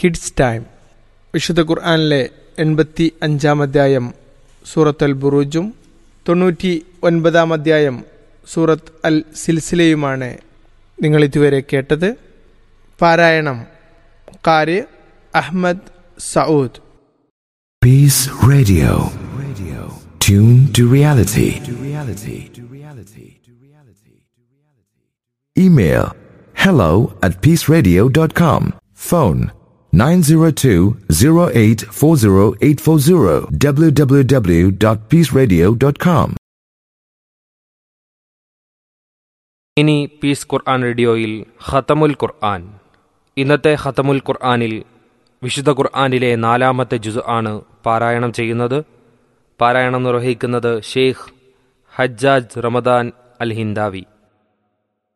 Kids time വിശുദ്ധ ഖുർആാനിലെ എൺപത്തി അഞ്ചാം അധ്യായം സൂറത്ത് അൽ ബുറൂജും തൊണ്ണൂറ്റി ഒൻപതാം അധ്യായം സൂറത്ത് അൽ സിൽസിലയുമാണ് നിങ്ങൾ ഇതുവരെ കേട്ടത് പാരായണം Qari Ahmad Saud Peace Radio. Radio. Tune to reality. To reality. To reality. To reality. Email hello at peaceradio.com. Phone 902-0840840 www.peaceradio.com. ഇനി പീസ് ഖുർആൻ റേഡിയോയിൽ ഖത്തമുൽ ഖുർആൻ ഇന്നത്തെ ഖത്തമുൽ ഖുർആനിൽ വിശുദ്ധ ഖുർആനിലെ നാലാമത്തെ ജുസ് ആണ് പാരായണം ചെയ്യുന്നത് പാരായണം നിർവഹിക്കുന്നത് ഷെയ്ഖ് ഹജ്ജാജ് റമദാൻ അൽ ഹിന്ദാവി